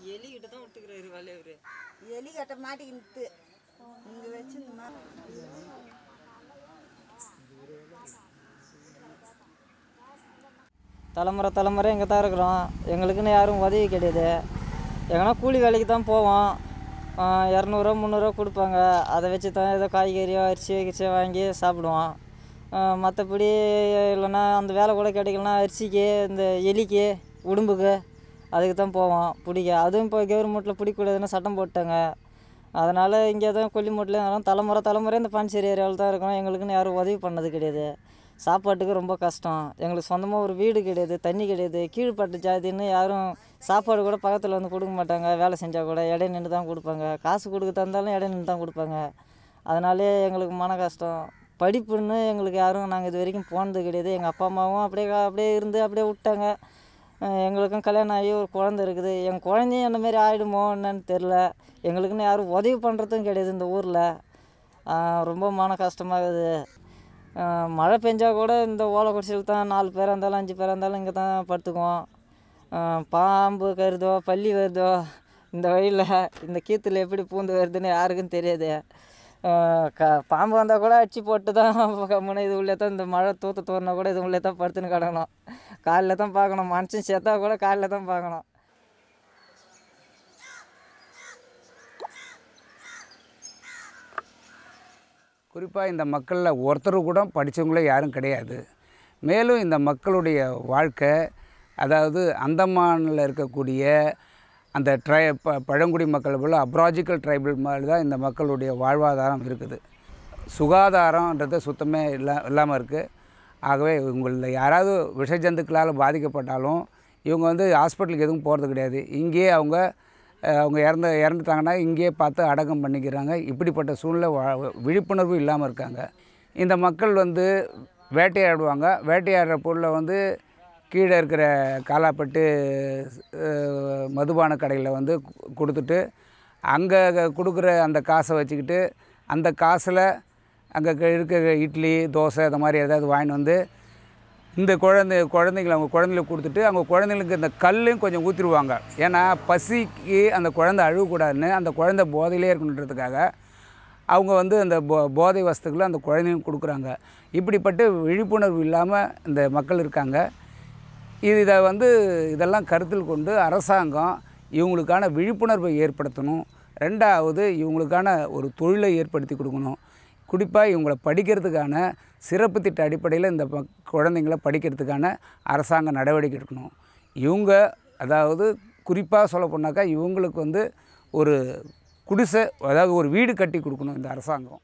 எலி கிட்ட தான் விட்டுக்கிறாரு வேலையை அவரு எலி கட்ட மாட்டிக்கிட்டு இங்கே வச்சுருந்தோமா தலைமுறை தலைமுறை இங்கே தான் இருக்கிறோம் எங்களுக்குன்னு யாரும் உதவி கிடையாது எங்கன்னா கூலி வேலைக்கு தான் போவோம் ஆஹ் இரநூறுவா முந்நூறுரூவா கொடுப்பாங்க அதை வச்சு தான் ஏதோ காய்கறியோ அரிசியோ கிரிசியோ வாங்கி சாப்பிடுவோம் மற்றபடி இல்லைன்னா அந்த வேலை கூட கிடைக்கலனா அரிசிக்கு இந்த எலிக்கு உடும்புக்கு அதுக்கு தான் போவோம் பிடிக்க அதுவும் இப்போ கவர்மெண்ட்டில் பிடிக்கக்கூடாதுன்னு சட்டம் போட்டாங்க அதனால் இங்கே தான் கொல்லிமூட்டில் இருந்தாலும் தலைமுறை தலைமுறை இந்த பாண்டிச்சேரி ஏரியாவில் தான் இருக்கோம் எங்களுக்குன்னு யாரும் உதவி பண்ணது கிடையாது சாப்பாட்டுக்கு ரொம்ப கஷ்டம் எங்களுக்கு சொந்தமாக ஒரு வீடு கிடையாது தண்ணி கிடையாது கீழ்ப்பட்டு ஜாதின்னு யாரும் சாப்பாடு கூட பக்கத்தில் வந்து கொடுக்க மாட்டாங்க வேலை செஞ்சால் கூட இடை நின்று தான் கொடுப்பாங்க காசு கொடுக்க தந்தாலும் இடை நின்று தான் கொடுப்பாங்க அதனாலே எங்களுக்கு மன கஷ்டம் படிப்புன்னு எங்களுக்கு யாரும் நாங்கள் இது வரைக்கும் போனது கிடையாது எங்கள் அப்பா அம்மாவும் அப்படியே அப்படியே இருந்து அப்படியே விட்டாங்க அஹ் எங்களுக்கும் கல்யாணம் ஆகி ஒரு குழந்த இருக்குது என் குழந்தையும் என்ன மாதிரி ஆகிடுமோ என்னன்னு தெரில எங்களுக்குன்னு யாரும் உதவி பண்ணுறதும் கிடையாது இந்த ஊரில் ரொம்ப மன கஷ்டமாகுது அஹ் மழை பெஞ்சா கூட இந்த ஓலை குடிசையில் தான் நாலு பேராக இருந்தாலும் அஞ்சு பேராக இருந்தாலும் இங்கே தான் படுத்துக்குவோம் அஹ் பாம்பு கருதோ பல்லி வருதோ இந்த வழியில் இந்த கீத்தில் எப்படி பூந்து வருதுன்னு யாருக்கும் தெரியாது அஹ் க பாம்பு வந்தால் கூட அடிச்சு போட்டு தான் கம்முன்னு இது உள்ளே தான் இந்த மழை தூத்து தோறினா கூட இது உள்ளே தான் படுத்துன்னு கிடக்கணும் காலைல தான் பார்க்கணும் மனுஷன் செத்தா கூட காலைல தான் பார்க்கணும் குறிப்பாக இந்த மக்களில் ஒருத்தர் கூட படித்தவங்களே யாரும் கிடையாது மேலும் இந்த மக்களுடைய வாழ்க்கை அதாவது அந்தமானில் இருக்கக்கூடிய அந்த ட்ரை ப பழங்குடி மக்கள் போல் அப்ராஜிக்கல் ட்ரைபல் மாதிரி தான் இந்த மக்களுடைய வாழ்வாதாரம் இருக்குது சுகாதாரன்றது சுத்தமே இல்லா இல்லாமல் இருக்குது ஆகவே உங்களில் யாராவது விஷ ஜந்துக்களால் பாதிக்கப்பட்டாலும் இவங்க வந்து ஹாஸ்பிட்டலுக்கு எதுவும் போகிறது கிடையாது இங்கேயே அவங்க அஹ், அவங்க இறந்து இறந்துட்டாங்கன்னா இங்கேயே பார்த்து அடக்கம் பண்ணிக்கிறாங்க இப்படிப்பட்ட சூழ்நிலை வா- விழிப்புணர்வு இல்லாமல் இருக்காங்க இந்த மக்கள் வந்து வேட்டையாடுவாங்க வேட்டையாடுற பொருளை வந்து கீழே இருக்கிற காலாப்பட்டு அஹ், மதுபான கடையில் வந்து கு- கொடுத்துட்டு அங்கே கொடுக்குற அந்த காசை வச்சுக்கிட்டு அந்த காசில் அங்கே இருக்க இட்லி தோசை இந்த மாதிரி ஏதாவது வாங்கிட்டு வந்து இந்த குழந்தை குழந்தைங்களை அவங்க குழந்தைங்களுக்கு கொடுத்துட்டு அவங்க குழந்தைங்களுக்கு இந்த கல்லையும் கொஞ்சம் ஊற்றிடுவாங்க ஏன்னா பசிக்கு அந்த குழந்தை அழுகக்கூடாதுன்னு அந்த குழந்தை போதையிலே இருக்கணுன்றதுக்காக அவங்க வந்து அந்த போ போதை வஸ்துக்களை அந்த குழந்தைங்களுக்கு கொடுக்குறாங்க இப்படிப்பட்டு விழிப்புணர்வு இல்லாமல் இந்த மக்கள் இருக்காங்க இது இதை வந்து இதெல்லாம் கருத்தில் கொண்டு அரசாங்கம் இவங்களுக்கான விழிப்புணர்வை ஏற்படுத்தணும் ரெண்டாவது இவங்களுக்கான ஒரு தொழிலை ஏற்படுத்தி கொடுக்கணும் குறிப்பாக இவங்களை படிக்கிறதுக்கான சிறப்பு திட்ட அடிப்படையில் இந்த மக் குழந்தைங்கள படிக்கிறதுக்கான அரசாங்க நடவடிக்கை எடுக்கணும் இவங்க அதாவது குறிப்பாக சொல்ல போனாக்கா இவங்களுக்கு வந்து ஒரு குடிசை அதாவது ஒரு வீடு கட்டி கொடுக்கணும் இந்த அரசாங்கம்